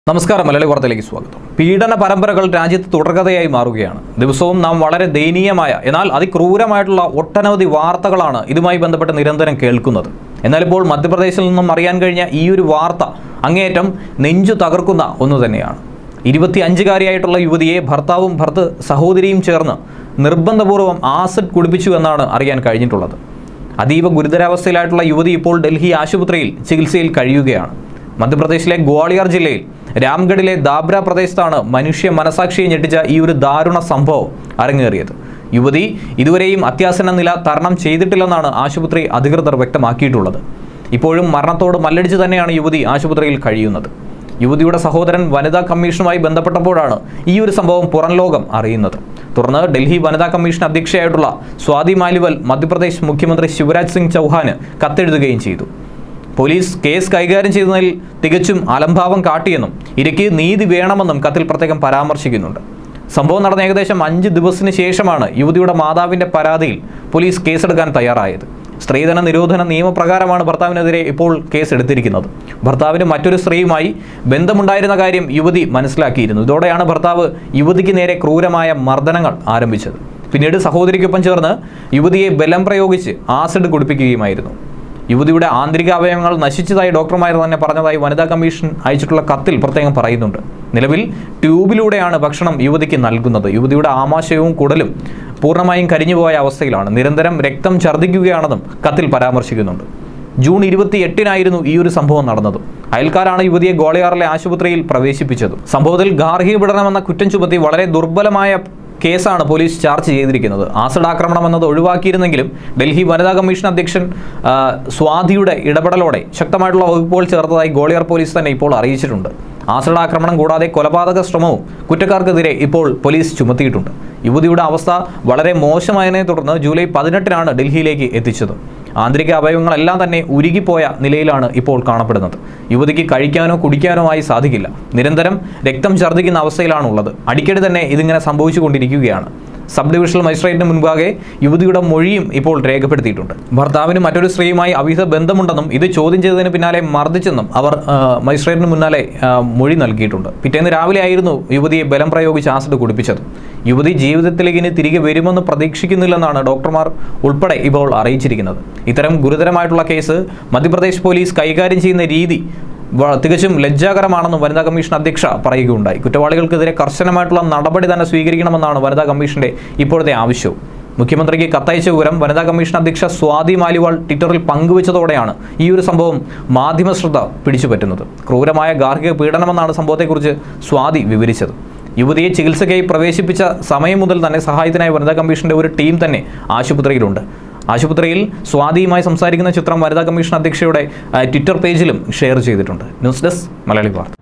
നമസ്കാരം മലയാളി വാർത്തയിലേക്ക് സ്വാഗതം പീഡന പരമ്പരകൾ രാജ്യത്ത് തുടർക്കഥയായി മാറുകയാണ് ദിവസവും നാം വളരെ ദയനീയമായ എന്നാൽ അതിക്രൂരമായിട്ടുള്ള ഒട്ടനവധി വാർത്തകളാണ് ഇതുമായി ബന്ധപ്പെട്ട് നിരന്തരം കേൾക്കുന്നത് എന്നാൽ ഇപ്പോൾ മധ്യപ്രദേശിൽ നിന്നും അറിയാൻ കഴിഞ്ഞ ഈ ഒരു വാർത്ത അങ്ങേയറ്റം നെഞ്ചു തകർക്കുന്ന ഒന്ന് തന്നെയാണ് ഇരുപത്തി അഞ്ചുകാരിയായിട്ടുള്ള യുവതിയെ ഭർത്താവും ഭർത്ത് സഹോദരിയും ചേർന്ന് നിർബന്ധപൂർവ്വം ആസിഡ് കുടിപ്പിച്ചു എന്നാണ് അറിയാൻ കഴിഞ്ഞിട്ടുള്ളത് അതീവ ഗുരുതരാവസ്ഥയിലായിട്ടുള്ള യുവതി ഇപ്പോൾ ഡൽഹി ആശുപത്രിയിൽ ചികിത്സയിൽ കഴിയുകയാണ് മധ്യപ്രദേശിലെ ഗ്വാളിയർ ജില്ലയിൽ രാംഗഡിലെ ദാബ്ര പ്രദേശത്താണ് മനുഷ്യ മനസാക്ഷിയെ ഞെട്ടിച്ച ഈ ഒരു ദാരുണ സംഭവം അരങ്ങേറിയത് യുവതി ഇതുവരെയും അത്യാസന്ന നില തരണം ചെയ്തിട്ടില്ലെന്നാണ് ആശുപത്രി അധികൃതർ വ്യക്തമാക്കിയിട്ടുള്ളത് ഇപ്പോഴും മരണത്തോട് മല്ലടിച്ച് തന്നെയാണ് യുവതി ആശുപത്രിയിൽ കഴിയുന്നത് യുവതിയുടെ സഹോദരൻ വനിതാ കമ്മീഷനുമായി ബന്ധപ്പെട്ടപ്പോഴാണ് ഈ ഒരു സംഭവം പുറം ലോകം അറിയുന്നത് തുടർന്ന് ഡൽഹി വനിതാ കമ്മീഷൻ അധ്യക്ഷയായിട്ടുള്ള സ്വാതി മാലിവൽ മധ്യപ്രദേശ് മുഖ്യമന്ത്രി ശിവരാജ് സിംഗ് ചൗഹാന് കത്തെഴുതുകയും ചെയ്തു പോലീസ് കേസ് കൈകാര്യം ചെയ്യുന്നതിൽ തികച്ചും അലംഭാവം കാട്ടിയെന്നും ഇരയ്ക്ക് നീതി വേണമെന്നും കത്തിൽ പ്രത്യേകം പരാമർശിക്കുന്നുണ്ട് സംഭവം നടന്ന ഏകദേശം അഞ്ച് ദിവസത്തിന് ശേഷമാണ് യുവതിയുടെ മാതാവിന്റെ പരാതിയിൽ പോലീസ് കേസെടുക്കാൻ തയ്യാറായത് സ്ത്രീധന നിരോധന നിയമപ്രകാരമാണ് ഭർത്താവിനെതിരെ ഇപ്പോൾ കേസ് എടുത്തിരിക്കുന്നത് ഭർത്താവിന് മറ്റൊരു സ്ത്രീയുമായി ബന്ധമുണ്ടായിരുന്ന കാര്യം യുവതി മനസ്സിലാക്കിയിരുന്നു ഇതോടെയാണ് ഭർത്താവ് യുവതിക്ക് നേരെ ക്രൂരമായ മർദ്ദനങ്ങൾ ആരംഭിച്ചത് പിന്നീട് സഹോദരിക്കൊപ്പം ചേർന്ന് യുവതിയെ ബലം പ്രയോഗിച്ച് ആസിഡ് കുടിപ്പിക്കുകയുമായിരുന്നു യുവതിയുടെ ആന്തരിക അവയവങ്ങൾ നശിച്ചതായി ഡോക്ടർമാർ തന്നെ പറഞ്ഞതായി വനിതാ കമ്മീഷൻ അയച്ചിട്ടുള്ള കത്തിൽ പ്രത്യേകം പറയുന്നുണ്ട് നിലവിൽ ട്യൂബിലൂടെയാണ് ഭക്ഷണം യുവതിക്ക് നൽകുന്നത് യുവതിയുടെ ആമാശയവും കുടലും പൂർണ്ണമായും കരിഞ്ഞുപോയ അവസ്ഥയിലാണ് നിരന്തരം രക്തം ഛർദ്ദിക്കുകയാണെന്നും കത്തിൽ പരാമർശിക്കുന്നുണ്ട് ജൂൺ ഇരുപത്തി എട്ടിനായിരുന്നു ഈ ഒരു സംഭവം നടന്നത് അയൽക്കാരാണ് യുവതിയെ ഗോളയാറിലെ ആശുപത്രിയിൽ പ്രവേശിപ്പിച്ചത് സംഭവത്തിൽ ഗാർഹിക പീഡനമെന്ന കുറ്റം ചുമത്തി വളരെ ദുർബലമായ കേസാണ് പോലീസ് ചാർജ് ചെയ്തിരിക്കുന്നത് ആസിഡ് ആക്രമണം എന്നത് ഒഴിവാക്കിയിരുന്നെങ്കിലും ഡൽഹി വനിതാ കമ്മീഷൻ അധ്യക്ഷൻ ആ, സ്വാതിയുടെ ഇടപെടലോടെ ശക്തമായിട്ടുള്ള വകുപ്പുകൾ ചേർത്തതായി ഗോളിയർ പോലീസ് തന്നെ ഇപ്പോൾ അറിയിച്ചിട്ടുണ്ട് ആസിഡ് ആക്രമണം കൂടാതെ കൊലപാതക ശ്രമവും കുറ്റക്കാർക്കെതിരെ ഇപ്പോൾ പോലീസ് ചുമത്തിയിട്ടുണ്ട് യുവതിയുടെ അവസ്ഥ വളരെ മോശമായതിനെ തുടർന്ന് ജൂലൈ പതിനെട്ടിനാണ് ഡൽഹിയിലേക്ക് എത്തിച്ചത് ആന്തരിക അവയവങ്ങളെല്ലാം തന്നെ ഉരുകിപ്പോയ നിലയിലാണ് ഇപ്പോൾ കാണപ്പെടുന്നത് യുവതിക്ക് കഴിക്കാനോ കുടിക്കാനോ ആയി സാധിക്കില്ല നിരന്തരം രക്തം ഛർദ്ദിക്കുന്ന അവസ്ഥയിലാണുള്ളത് അടിക്കടി തന്നെ ഇതിങ്ങനെ സംഭവിച്ചുകൊണ്ടിരിക്കുകയാണ് സബ് ഡിവിഷണൽ മജിസ്ട്രേറ്റിന് മുൻപാകെ യുവതിയുടെ മൊഴിയും ഇപ്പോൾ രേഖപ്പെടുത്തിയിട്ടുണ്ട് ഭർത്താവിന് മറ്റൊരു സ്ത്രീയുമായി അവിഹിത ബന്ധമുണ്ടെന്നും ഇത് ചോദ്യം ചെയ്തതിന് പിന്നാലെ മർദ്ദിച്ചെന്നും അവർ ആ, മജിസ്ട്രേറ്റിന് മുന്നാലെ ആ, മൊഴി നൽകിയിട്ടുണ്ട് പിറ്റേന്ന് രാവിലെ ആയിരുന്നു യുവതിയെ ബലം പ്രയോഗിച്ച് ആസിഡ് കുടിപ്പിച്ചത് യുവതി ജീവിതത്തിലേക്ക് ഇനി തിരികെ വരുമെന്ന് പ്രതീക്ഷിക്കുന്നില്ലെന്നാണ് ഡോക്ടർമാർ ഉൾപ്പെടെ ഇപ്പോൾ അറിയിച്ചിരിക്കുന്നത് ഇത്തരം ഗുരുതരമായിട്ടുള്ള കേസ് മധ്യപ്രദേശ് പോലീസ് കൈകാര്യം ചെയ്യുന്ന രീതി വ- തികച്ചും ലജ്ജാകരമാണെന്ന് വനിതാ കമ്മീഷൻ അധ്യക്ഷ പറയുകയുണ്ടായി കുറ്റവാളികൾക്കെതിരെ കർശനമായിട്ടുള്ള നടപടി തന്നെ സ്വീകരിക്കണമെന്നാണ് വനിതാ കമ്മീഷന്റെ ഇപ്പോഴത്തെ ആവശ്യവും മുഖ്യമന്ത്രിക്ക് കത്തയച്ച വിവരം വനിതാ കമ്മീഷൻ അധ്യക്ഷ സ്വാതി മാലിവാൾ ട്വിറ്ററിൽ പങ്കുവച്ചതോടെയാണ് ഈ ഒരു സംഭവം മാധ്യമ ശ്രദ്ധ പിടിച്ചുപറ്റുന്നത് ക്രൂരമായ ഗാർഹിക പീഡനമെന്നാണ് സംഭവത്തെക്കുറിച്ച് സ്വാതി വിവരിച്ചത് യുവതിയെ ചികിത്സയ്ക്കായി പ്രവേശിപ്പിച്ച സമയം മുതൽ തന്നെ സഹായത്തിനായി വനിതാ കമ്മീഷന്റെ ഒരു ടീം തന്നെ ആശുപത്രിയിലുണ്ട് ആശുപത്രിയിൽ സ്വാതിയുമായി സംസാരിക്കുന്ന ചിത്രം വനിതാ കമ്മീഷൻ അധ്യക്ഷയുടെ ആ, ട്വിറ്റർ പേജിലും ഷെയർ ചെയ്തിട്ടുണ്ട് ന്യൂസ് ഡെസ്ക് മലയാളി വാർത്ത